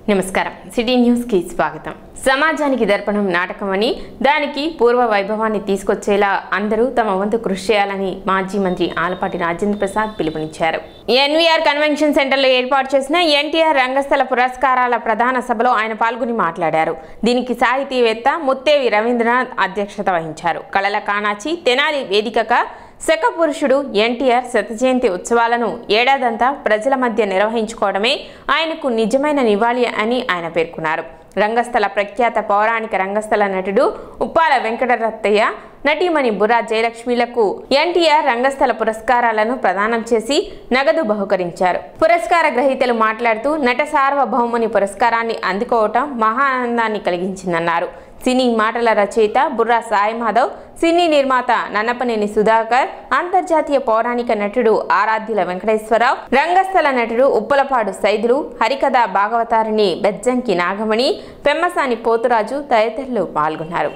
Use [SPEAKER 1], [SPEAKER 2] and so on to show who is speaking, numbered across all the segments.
[SPEAKER 1] నమస్కారం city news కి స్వాగతం సమాజానికి దర్పణం నాటకమని దానికి పూర్వ వైభవాన్ని తీసుకొచ్చేలా అందరూ తమ వంతు కృషి చేయాలని మాజీ మంత్రి ఆలపాటి రాజేంద్ర ప్రసాద్ పిలుపునిచ్చారు ఎన్వీఆర్ కన్వెన్షన్ సెంటర్లో ఏర్పాటు చేసిన ఎన్టీఆర్ రంగస్థల పురస్కారాల ప్రధాన సభలో ఆయన పాల్గొని మాట్లాడారు దీనికి సాహితీవేత్త ముత్తేవి రవీంద్రనాథ్ అధ్యక్షత వహించారు కళల కానాచి తెనాలి వేదికగా శకపురుషుడు ఎన్టీఆర్ శత జయంతి ఉత్సవాలను ఏడాదంతా ప్రజల మధ్య నిర్వహించుకోవడమే ఆయనకు నిజమైన నివాళి అని ఆయన పేర్కొన్నారు రంగస్థల ప్రఖ్యాత పౌరాణిక రంగస్థల నటుడు ఉప్పాల వెంకటరత్తయ్య నటీమణి బుర్రా జయలక్ష్మిలకు ఎన్టీఆర్ రంగస్థల పురస్కారాలను ప్రదానం చేసి నగదు బహుకరించారు పురస్కార గ్రహీతలు మాట్లాడుతూ నట సార్వభౌముని పురస్కారాన్ని అందుకోవటం మహా ఆనందాన్ని కలిగించిందన్నారు సినీ మాటల రచయిత బుర్రా సాయి మాధవ్ సినీ నిర్మాత నన్నపనేని సుధాకర్ అంతర్జాతీయ పౌరాణిక నటుడు ఆరాధ్యుల వెంకటేశ్వరరావు రంగస్థల నటుడు ఉప్పలపాడు సైదులు హరికథ భాగవతారిణి బెజ్జంకి నాగమణి పెమ్మసాని పోతురాజు తదితరులు పాల్గొన్నారు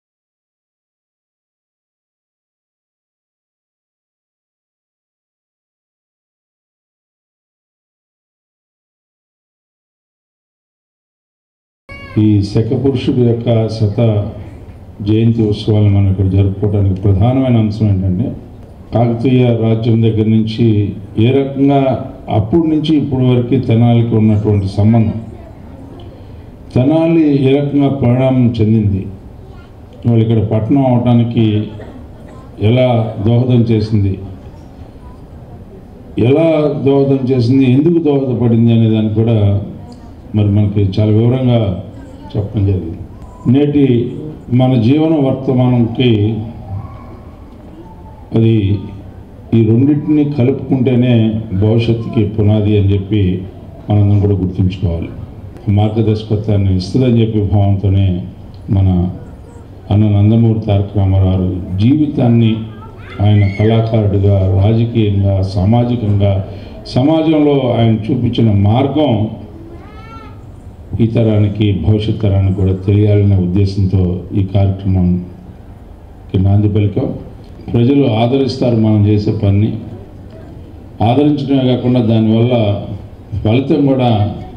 [SPEAKER 2] ఈ శకపురుషుడు యొక్క శత జయంతి ఉత్సవాలను మనం ఇక్కడ జరుపుకోవడానికి ప్రధానమైన అంశం ఏంటంటే కాకతీయ రాజ్యం దగ్గర నుంచి ఏ రకంగా అప్పటి నుంచి ఇప్పటి వరకు తెనాలికి ఉన్నటువంటి సంబంధం తెనాలి ఏ రకంగా పరిణామం చెందింది వాళ్ళు ఇక్కడ పట్టణం అవడానికి ఎలా దోహదం చేసింది ఎలా దోహదం చేసింది ఎందుకు దోహదపడింది అనే దాన్ని కూడా మరి మనకి చాలా వివరంగా చెప్పడం జరిగింది నేటి మన జీవన వర్తమానంకి అది ఈ రెండింటిని కలుపుకుంటేనే భవిష్యత్తుకి పునాది అని చెప్పి మనందరం కూడా గుర్తుంచుకోవాలి మార్గదర్శకత్వాన్ని ఇస్తుందని చెప్పి భావంతోనే మన అన్న నందమూరి తారక రామారావు జీవితాన్ని ఆయన కళాకారుడిగా రాజకీయంగా సామాజికంగా సమాజంలో ఆయన చూపించిన మార్గం ఈ తరానికి భవిష్యత్ తరానికి కూడా తెలియాలనే ఉద్దేశంతో ఈ కార్యక్రమానికి నాంది పలికాం ప్రజలు ఆదరిస్తారు మనం చేసే పని ఆదరించడమే కాకుండా దానివల్ల ఫలితం కూడా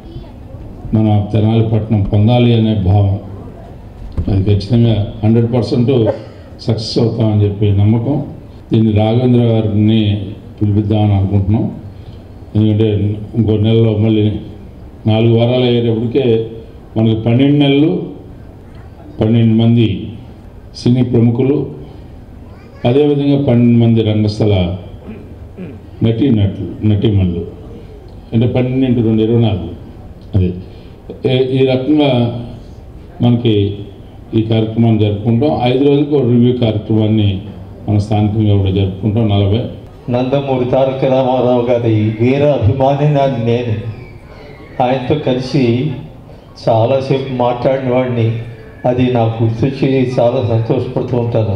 [SPEAKER 2] మన తెనాలి పట్టణం పొందాలి అనే భావం అది ఖచ్చితంగా హండ్రెడ్ పర్సెంట్ సక్సెస్ అవుతామని చెప్పి నమ్మకం దీన్ని రాఘవేంద్ర గారిని పిలిపిద్దామని అనుకుంటున్నాం ఎందుకంటే ఇంకో నెలలో మళ్ళీ నాలుగు వారాలు అయ్యేటప్పటికే మనకి పన్నెండు నెలలు పన్నెండు మంది సినీ ప్రముఖులు అదేవిధంగా పన్నెండు మంది రంగస్థల నటీ నటులు నటీమణులు అంటే పన్నెండు రెండు ఇరవై నాలుగు అదే ఏ- ఈ రకంగా మనకి ఈ కార్యక్రమాన్ని జరుపుకుంటాం ఐదు రోజులకు ఒక రివ్యూ కార్యక్రమాన్ని మన స్థానికంగా కూడా జరుపుకుంటాం నలభై
[SPEAKER 3] నందమూరి తారక రామారావు గారి వీర అభిమానినాన్ని నేను ఆయనతో కలిసి చాలాసేపు మాట్లాడిన వాడిని అది నాకు గుర్తొచ్చి చాలా సంతోషపడుతూ ఉంటాను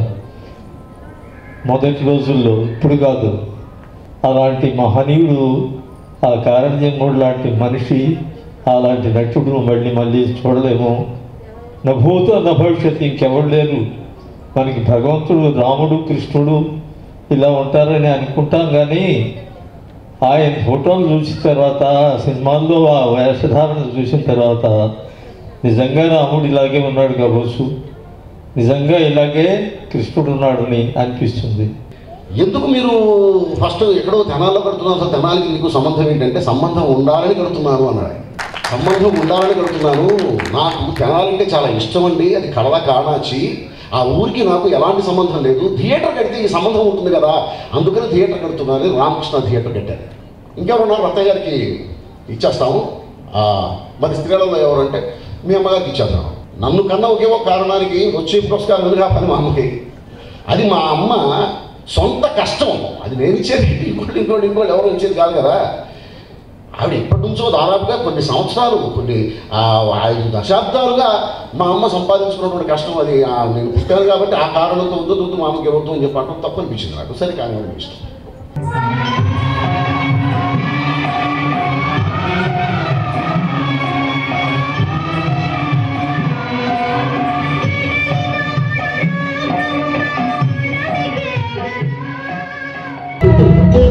[SPEAKER 3] మొదటి రోజుల్లో ఇప్పుడు కాదు అలాంటి మహనీయుడు ఆ కారణజన్ముడు లాంటి మనిషి అలాంటి నటుడు మళ్ళీ మళ్ళీ చూడలేము నా భూత నా భవిష్యత్తు ఇంకెవరు లేరు మనకి భగవంతుడు రాముడు కృష్ణుడు ఇలా ఉంటారని అనుకుంటాం కానీ ఆయన ఫోటోలు చూసిన తర్వాత సినిమాల్లో ఆ వేషధారణ చూసిన తర్వాత నిజంగా రాముడు ఇలాగే ఉన్నాడు కావచ్చు నిజంగా ఇలాగే కృష్ణుడు ఉన్నాడని అనిపిస్తుంది
[SPEAKER 4] ఎందుకు మీరు ఫస్ట్ ఎక్కడో తెనాల్లో కడుతున్నారు అసలు తెనాలికి మీకు సంబంధం ఏంటంటే సంబంధం ఉండాలని కడుతున్నాను అన్నాడు ఆయన. సంబంధం ఉండాలని కడుతున్నాను నాకు తెనాలంటే చాలా ఇష్టం అండి అది కడల కాణాచి ఆ ఊరికి నాకు ఎలాంటి సంబంధం లేదు థియేటర్ కడితే ఈ సంబంధం ఉంటుంది కదా అందుకని థియేటర్ కడుతున్నాను రామకృష్ణ థియేటర్ కట్టారు ఇంకెవరున్నారు రత్తయ్య గారికి ఇచ్చేస్తాము ఆ, మరి స్త్రీలలో ఎవరంటే మీ అమ్మగారికి ఇచ్చేద్దాం నన్ను కన్నా ఒకే ఒక కారణానికి వచ్చే పురస్కారం ఎందుకు ఆ పని మా అమ్మకి అది మా అమ్మ సొంత కష్టం అది నేను ఇచ్చేది ఇంకోటి ఇంకోటి ఇంకోటి ఎవరు ఇచ్చేది కాదు కదా ఆవిడ ఎప్పటి నుంచో దాదాపుగా కొన్ని సంవత్సరాలు కొన్ని ఆ, ఐదు దశాబ్దాలుగా మా అమ్మ సంపాదించుకున్నటువంటి కష్టం అది ఆ, నేను పుట్టాను కాబట్టి ఆ కారణంతో వద్దు వద్దు మా అమ్మకి ఎవరితో అని చెప్పి అంటాం తప్పు అనిపించింది నాకు సరే కానీ అని ఇష్టం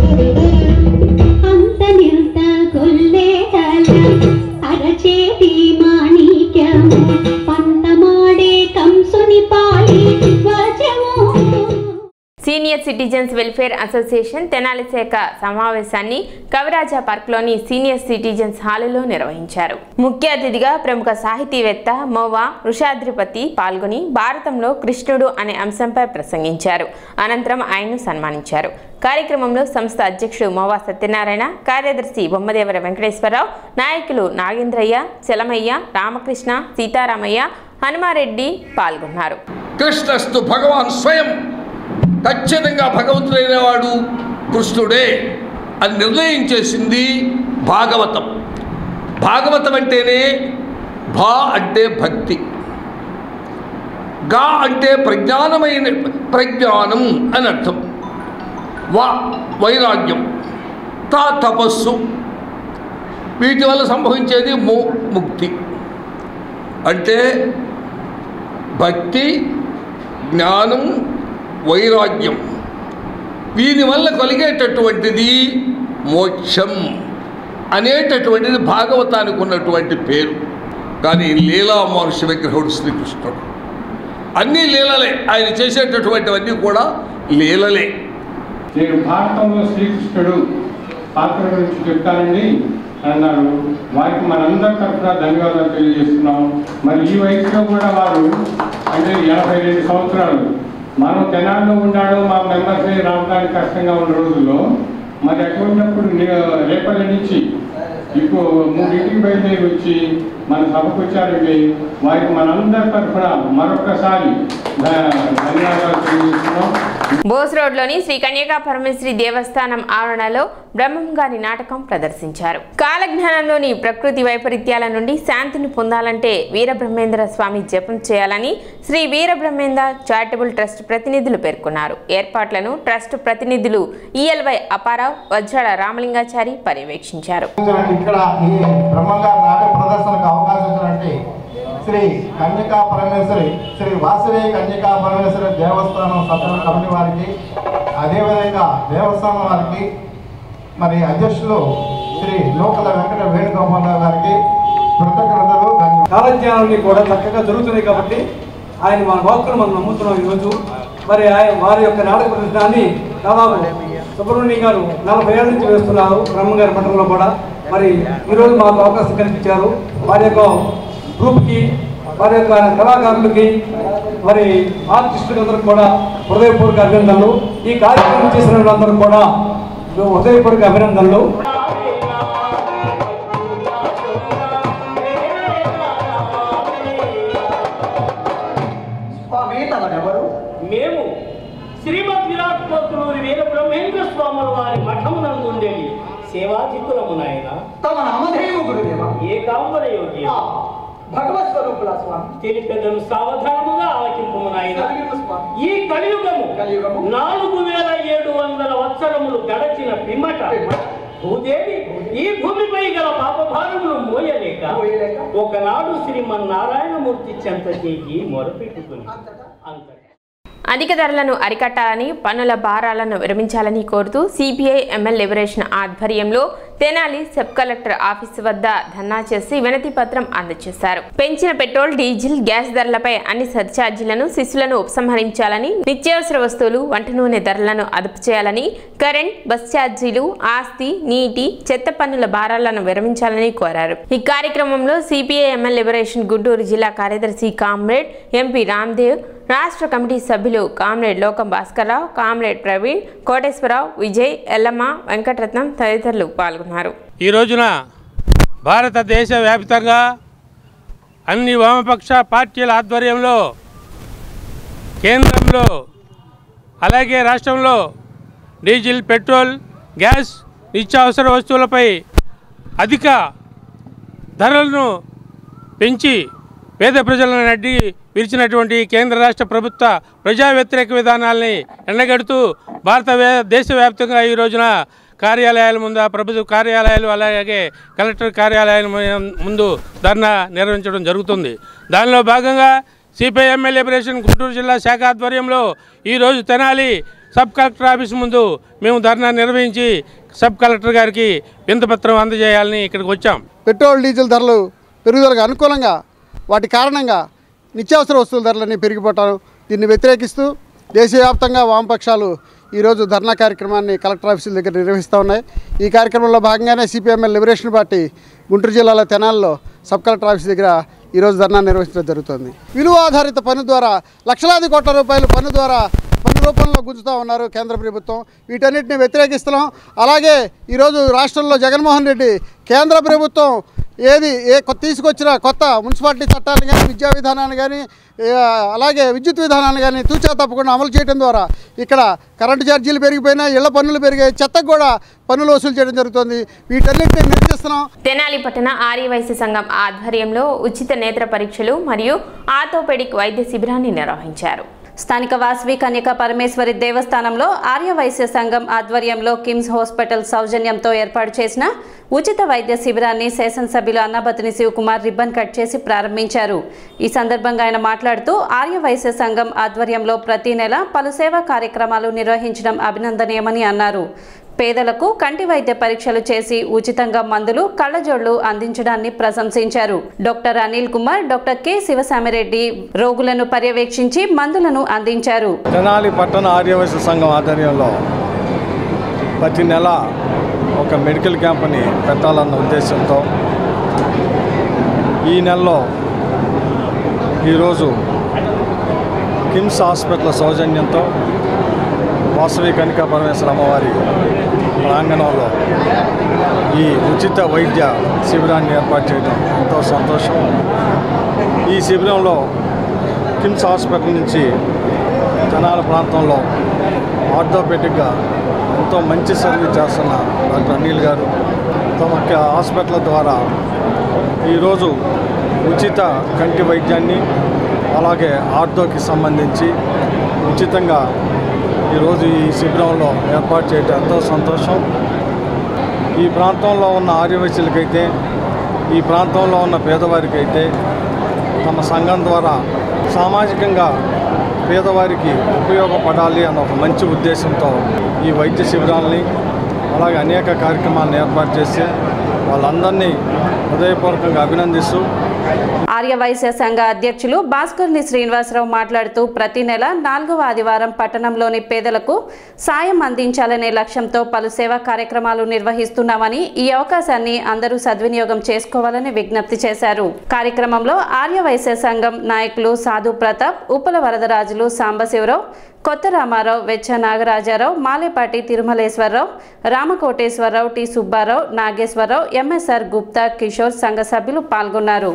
[SPEAKER 5] అంత నింత కొల్లేదల అరచేతి
[SPEAKER 1] senior citizens welfare association Tenali శాఖ సమావేశాన్ని కవిరాజా పార్క్లోని సీనియర్ సిటిజన్స్ హాలులో నిర్వహించారు ముఖ్య అతిథిగా ప్రముఖ సాహితీవేత్త మోవా వృషాద్రిపతి పాల్గొని భారతంలో కృష్ణుడు అనే అంశంపై ప్రసంగించారు అనంతరం ఆయన్ను సన్మానించారు కార్యక్రమంలో సంస్థ అధ్యక్షుడు మోవా సత్యనారాయణ కార్యదర్శి బొమ్మదేవర వెంకటేశ్వరరావు నాయకులు నాగేంద్రయ్య చలమయ్య రామకృష్ణ సీతారామయ్య హనుమారెడ్డి పాల్గొన్నారు
[SPEAKER 5] కృష్ణస్తు భగవాన్ స్వయం ఖచ్చితంగా భగవంతుడైన వాడు కృష్ణుడే అని నిర్ణయం చేసింది భాగవతం భాగవతం అంటేనే భా అంటే భక్తి గా అంటే ప్రజ్ఞానమైన ప్రజ్ఞానం అని అర్థం వా వైరాగ్యం తా తపస్సు వీటి వల్ల సంభవించేది ము ముక్తి అంటే భక్తి జ్ఞానం వైరాగ్యం వీని వల్ల కలిగేటటువంటిది మోక్షం అనేటటువంటిది భాగవతానికి ఉన్నటువంటి పేరు కానీ లీలా మహర్షి విగ్రహుడు శ్రీకృష్ణుడు అన్నీ లీలలే ఆయన చేసేటటువంటివన్నీ కూడా లీలలే
[SPEAKER 6] నేను భారతంలో శ్రీకృష్ణుడు పాత్ర గురించి చెప్తానండి అన్నారు వారికి మనందరి తరఫున ధన్యవాదాలు తెలియజేస్తున్నాం మరి ఈ వయసులో కూడా వారు అంటే ఎనభై రెండు సంవత్సరాలు మనం తెనాల్లో ఉన్నాడు మా మెంబర్స్ రావడానికి కష్టంగా ఉన్న రోజుల్లో మరి అటువంటిప్పుడు నే- రేపటి నుంచి ఇప్పుడు మూడింటికి బయలుదేరి వచ్చి మన సభకు వచ్చారండి వారికి మనందరి తరఫున మరొకసారి ధ- ధన్యవాదాలు తెలియజేస్తున్నాం
[SPEAKER 1] బోస్ రోడ్లోని శ్రీ కన్యకా పరమేశ్వరి దేవస్థానం ఆవరణలో బ్రహ్మంగారి నాటకం ప్రదర్శించారు కాలజ్ఞానంలోని ప్రకృతి వైపరీత్యాల నుండి శాంతిని పొందాలంటే వీరబ్రహ్మేంద్ర స్వామి జపం చేయాలని శ్రీ వీరబ్రహ్మేంద్ర చారిటబుల్ ట్రస్ట్ ప్రతినిధులు పేర్కొన్నారు ఏర్పాట్లను ట్రస్ట్ ప్రతినిధులు ఈఎల్వై అపారావు వజ్రాల రామలింగాచారి పర్యవేక్షించారు
[SPEAKER 7] ఇక్కడ ఈ బ్రహ్మంగారి నాటక ప్రదర్శనకు అవకాశం ఇచ్చినటువంటి శ్రీ కన్యకా పరమేశ్వరి శ్రీ వాసవి కన్యకా పరమేశ్వరి దేవస్థానం సత్రం కమిటీ వారికి అదేవిధంగా దేవస్థానం వారికి మరి అధ్యక్షులు శ్రీ నూకల వెంకట వేణుగోపాలరావు గారికి కృతజ్ఞతలు ధన్యవాదాలు
[SPEAKER 8] కాలజ్ఞానాన్ని కూడా చక్కగా జరుగుతున్నాయి కాబట్టి ఆయన మన భక్తులు మనం నమ్ముతున్నాం ఈరోజు మరి ఆయన వారి యొక్క నాటక ప్రదర్శనాన్ని దాదాపు సుబ్రహ్మణ్యం గారు నలభై ఏళ్ళ నుంచి వేస్తున్నారు బ్రహ్మగారి పట్టణంలో కూడా మరి ఈరోజు మాకు అవకాశం కల్పించారు వారి యొక్క గ్రూప్కి వారి యొక్క కళాకారులకి మరి ఆర్టిస్టులందరికీ కూడా హృదయపూర్వక అభినందనలు ఈ కార్యక్రమం చేసిన వాళ్ళందరూ కూడా హృదయపూర్వక అభినందనలు
[SPEAKER 9] మేము శ్రీమద్ విరాట్ కోతులూరి వీర బ్రహ్మేంద్ర స్వాముల వారి మఠమునందు ఉండేది సేవాధికులము నాయన
[SPEAKER 10] తమ నామధేయము గురుదేవ
[SPEAKER 9] ఏ కాంబర యోగి
[SPEAKER 10] భగవత్ స్వరూపుల స్వామి
[SPEAKER 9] తెలిపెదను సావధానముగా ఆలకింపు నాయన
[SPEAKER 10] కలియుగ స్వామి
[SPEAKER 9] ఈ కలియుగము
[SPEAKER 10] కలియుగము.
[SPEAKER 9] నాలుగు వేల ఏడు వందల వత్సరములు గడచిన పిమ్మట భూదేవి ఈ భూమిపై గల పాపభారములు మోయలేక
[SPEAKER 10] మోయలేక.
[SPEAKER 9] ఒకనాడు శ్రీమన్నారాయణమూర్తి చెంత చేయి మొరపెట్టుకుని
[SPEAKER 10] అంతటా
[SPEAKER 9] అంతటా
[SPEAKER 1] అధిక ధరలను అరికట్టాలని పన్నుల భారాలను విరమించాలని కోరుతూ సిపిఐ ఎంఎల్ లిబరేషన్ ఆధ్వర్యంలో తెనాలి సబ్ కలెక్టర్ ఆఫీసు వద్ద ధర్నా చేసి వినతి పత్రం అందజేశారు పెంచిన పెట్రోల్ డీజిల్ గ్యాస్ ధరలపై అన్ని సర్ఛార్జీలను శిశులను ఉపసంహరించాలని నిత్యావసర వస్తువులు వంట నూనె ధరలను అదుపు చేయాలని కరెంట్ బస్ ఛార్జీలు ఆస్తి నీటి చెత్త పన్నుల భారాలను విరమించాలని కోరారు ఈ కార్యక్రమంలో సిపిఐ ఎంఎల్ లిబరేషన్ గుంటూరు జిల్లా కార్యదర్శి కామ్రేడ్ ఎంపీ రామ్దేవ్ రాష్ట్ర కమిటీ సభ్యులు కామ్రేడ్ లోకం భాస్కర్రావు కామ్రేడ్ ప్రవీణ్ కోటేశ్వరరావు విజయ్ ఎల్లమ్మ వెంకటరత్నం తదితరులు పాల్గొన్నారు
[SPEAKER 11] ఈ రోజున భారతదేశ వ్యాప్తంగా అన్ని వామపక్ష పార్టీల ఆధ్వర్యంలో కేంద్రంలో అలాగే రాష్ట్రంలో డీజిల్ పెట్రోల్ గ్యాస్ నిత్యావసర వస్తువులపై అధిక ధరలను పెంచి పేద ప్రజలను అడ్డి విరిచినటువంటి కేంద్ర రాష్ట్ర ప్రభుత్వ ప్రజా వ్యతిరేక విధానాల్ని ఎండగడుతూ భారత వే- దేశవ్యాప్తంగా ఈ రోజున కార్యాలయాల ముందు ప్రభుత్వ కార్యాలయాలు అలాగే కలెక్టర్ కార్యాలయాల ము- ముందు ధర్నా నిర్వహించడం జరుగుతుంది దానిలో భాగంగా సిపిఐ ఎమ్మెల్యే లిబరేషన్ గుంటూరు జిల్లా శాఖ ఆధ్వర్యంలో ఈరోజు తెనాలి సబ్ కలెక్టర్ ఆఫీస్ ముందు మేము ధర్నా నిర్వహించి సబ్ కలెక్టర్ గారికి వింతపత్రం అందజేయాలని ఇక్కడికి వచ్చాం
[SPEAKER 12] పెట్రోల్ డీజిల్ ధరలు పెరుగుదలకు అనుకూలంగా వాటి కారణంగా నిత్యావసర వస్తువుల ధరలన్నీ పెరిగిపోవటం దీన్ని వ్యతిరేకిస్తూ దేశవ్యాప్తంగా వామపక్షాలు ఈరోజు ధర్నా కార్యక్రమాన్ని కలెక్టర్ ఆఫీసుల దగ్గర నిర్వహిస్తూ ఉన్నాయి ఈ కార్యక్రమంలో భాగంగానే సిపిఎంఎల్ లిబరేషన్ పార్టీ గుంటూరు జిల్లాలో తెనాల్లో సబ్ కలెక్టర్ ఆఫీస్ దగ్గర ఈరోజు ధర్నా నిర్వహించడం జరుగుతుంది విలువ ఆధారిత పన్ను ద్వారా లక్షలాది కోట్ల రూపాయలు పన్ను ద్వారా పన్ను రూపంలో గుంజుతూ ఉన్నారు కేంద్ర ప్రభుత్వం వీటన్నిటిని వ్యతిరేకిస్తున్నాం అలాగే ఈరోజు రాష్ట్రంలో జగన్మోహన్ రెడ్డి కేంద్ర ప్రభుత్వం ఏది ఏ కొ- తీసుకొచ్చిన కొత్త మున్సిపాలిటీ చట్టాన్ని కానీ విద్యా విధానాన్ని కానీ ఏ, అలాగే విద్యుత్ విధానాన్ని కానీ తూచా తప్పకుండా అమలు చేయడం ద్వారా ఇక్కడ కరెంటు ఛార్జీలు పెరిగిపోయినా ఇళ్ల పన్నులు పెరిగాయి చెత్తకు కూడా పన్నులు వసూలు చేయడం జరుగుతుంది వీటన్నిటిని నిరసిస్తున్నాం
[SPEAKER 1] తెనాలి పట్టణ ఆర్యవైశ్య సంఘం ఆధ్వర్యంలో ఉచిత నేత్ర పరీక్షలు మరియు ఆర్థోపెడిక్ వైద్య శిబిరాన్ని నిర్వహించారు
[SPEAKER 13] స్థానిక వాసవి కన్యక పరమేశ్వరి దేవస్థానంలో ఆర్యవైశ్య సంఘం ఆధ్వర్యంలో కిమ్స్ హాస్పిటల్ సౌజన్యంతో ఏర్పాటు చేసిన ఉచిత వైద్య శిబిరాన్ని శాసనసభ్యులు అన్నాబతిని శివకుమార్ రిబ్బన్ కట్ చేసి ప్రారంభించారు ఈ సందర్భంగా ఆయన మాట్లాడుతూ ఆర్యవైశ్య సంఘం ఆధ్వర్యంలో ప్రతి నెల పలు సేవా కార్యక్రమాలు నిర్వహించడం అభినందనీయమని అన్నారు పేదలకు కంటి వైద్య పరీక్షలు చేసి ఉచితంగా మందులు కళ్ళజోళ్లు అందించడాన్ని ప్రశంసించారు doctor Anil Kumar doctor K Sivasamireddy రోగులను పర్యవేక్షించి మందులను అందించారు
[SPEAKER 14] తెనాలి పట్టణ ఆర్యవైశ్య సంఘం ఆధ్వర్యంలో ప్రతి నెల ఒక మెడికల్ క్యాంప్ని పెట్టాలన్న ఉద్దేశంతో ఈ నెలలో ఈరోజు కిమ్స్ హాస్పిటల్ సౌజన్యంతో వాసవి కనికా పరమేశ్వర అమ్మవారి ప్రాంగణంలో ఈ ఉచిత వైద్య శిబిరాన్ని ఏర్పాటు చేయడం ఎంతో సంతోషం ఈ శిబిరంలో కిమ్స్ హాస్పిటల్ నుంచి తెనాల ప్రాంతంలో ఆర్థోపెటిక్గా ఎంతో మంచి సర్వీస్ చేస్తున్న డాక్టర్ అనిల్ గారు తమ హాస్పిటల్ ద్వారా ఈరోజు ఉచిత కంటి వైద్యాన్ని అలాగే ఆర్థోకి సంబంధించి ఉచితంగా ఈరోజు ఈ శిబిరంలో ఏర్పాటు చేయడం ఎంతో సంతోషం ఈ ప్రాంతంలో ఉన్న ఆర్యవైశ్యులకైతే ఈ ప్రాంతంలో ఉన్న పేదవారికైతే తమ సంఘం ద్వారా సామాజికంగా పేదవారికి ఉపయోగపడాలి అన్న ఒక మంచి ఉద్దేశంతో ఈ వైద్య శిబిరాలని అలాగే అనేక కార్యక్రమాలను ఏర్పాటు చేసి వాళ్ళందరినీ హృదయపూర్వకంగా అభినందిస్తూ
[SPEAKER 13] ఆర్యవైశ్య సంఘ అధ్యక్షులు భాస్కర్ని శ్రీనివాసరావు మాట్లాడుతూ ప్రతి నెల నాలుగవ ఆదివారం పట్టణంలోని పేదలకు సాయం అందించాలనే లక్ష్యంతో పలు సేవా కార్యక్రమాలు నిర్వహిస్తున్నామని ఈ అవకాశాన్ని అందరూ సద్వినియోగం చేసుకోవాలని విజ్ఞప్తి చేశారు కార్యక్రమంలో ఆర్యవైశ్య సంఘం నాయకులు సాధు ప్రతాప్ ఉప్పల వరదరాజులు సాంబశివరావు కొత్త రామారావు వెచ్చ నాగరాజారావు మాలేపాటి తిరుమలేశ్వరరావు రామకోటేశ్వరరావు టి సుబ్బారావు నాగేశ్వరరావు ఎంఎస్ఆర్ గుప్తా కిషోర్ సంఘ సభ్యులు పాల్గొన్నారు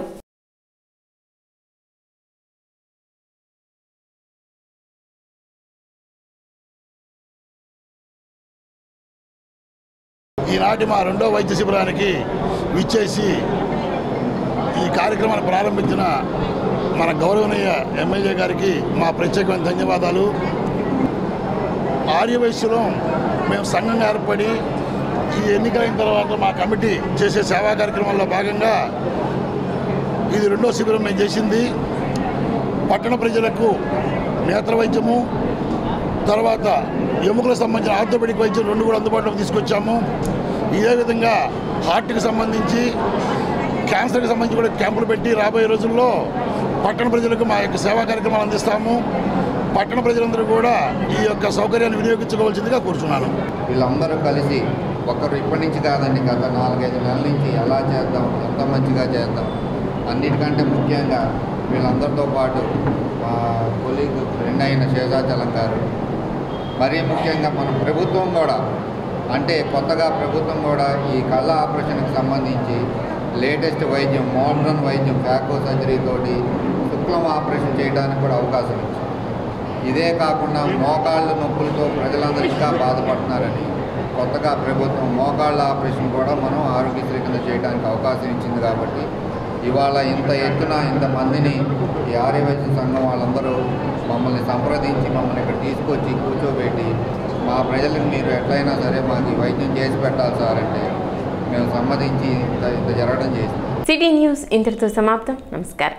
[SPEAKER 15] ఈనాటి మా రెండో వైద్య శిబిరానికి విచ్చేసి ఈ కార్యక్రమాన్ని ప్రారంభించిన మన గౌరవనీయ ఎమ్మెల్యే గారికి మా ప్రత్యేకమైన ధన్యవాదాలు ఆర్యవైశ్యులం మేము సంఘంగా ఏర్పడి ఈ ఎన్నికలైన తర్వాత మా కమిటీ చేసే సేవా కార్యక్రమంలో భాగంగా ఇది రెండో శిబిరం మేము చేసింది పట్టణ ప్రజలకు నేత్ర వైద్యము తర్వాత ఎముకలకు సంబంధించిన ఆర్థోపెడిక్ వైద్యం రెండు కూడా అందుబాటులోకి తీసుకొచ్చాము ఇదే విధంగా హార్ట్కి సంబంధించి క్యాన్సర్కి సంబంధించి కూడా క్యాంపులు పెట్టి రాబోయే రోజుల్లో పట్టణ ప్రజలకు మా యొక్క సేవా కార్యక్రమాలు అందిస్తాము పట్టణ ప్రజలందరూ కూడా ఈ యొక్క సౌకర్యాన్ని వినియోగించుకోవాల్సిందిగా కోరుచున్నాను
[SPEAKER 16] వీళ్ళందరూ కలిసి ఒకరు ఇప్పటి నుంచి కాదండి గత నాలుగైదు నెలల నుంచి ఎలా చేద్దాం ఎంత మంచిగా చేద్దాం అన్నిటికంటే ముఖ్యంగా వీళ్ళందరితో పాటు మా కొలీగ్ ఫ్రెండ్ అయిన శేషాచలం గారు మరీ ముఖ్యంగా మన ప్రభుత్వం కూడా అంటే కొత్తగా ప్రభుత్వం కూడా ఈ కళ్ళ ఆపరేషన్కి సంబంధించి లేటెస్ట్ వైద్యం మోడర్న్ వైద్యం ఫ్యాకో సర్జరీ తోటి శుక్లం ఆపరేషన్ చేయడానికి కూడా అవకాశం ఇచ్చింది ఇదే కాకుండా మోకాళ్ళ నొప్పులతో ప్రజలందరూ ఇంకా బాధపడుతున్నారని కొత్తగా ప్రభుత్వం మోకాళ్ళ ఆపరేషన్ కూడా మనం ఆరోగ్యశ్రీ కింద చేయడానికి అవకాశం ఇచ్చింది కాబట్టి ఇవాళ ఇంత ఎత్తున ఇంతమందిని ఈ ఆర్యవైద్య సంఘం వాళ్ళందరూ మమ్మల్ని సంప్రదించి మమ్మల్ని ఇక్కడ తీసుకొచ్చి కూర్చోబెట్టి మా ప్రజలకు మీరు ఎట్లయినా సరే మాకు ఈ వైద్యం చేసి పెట్టాలి సార్ అంటే మేము సమ్మతించి ఇంత ఇంత జరగడం చేసింది
[SPEAKER 1] సిటీ న్యూస్ ఇంతటితో సమాప్తం నమస్కారం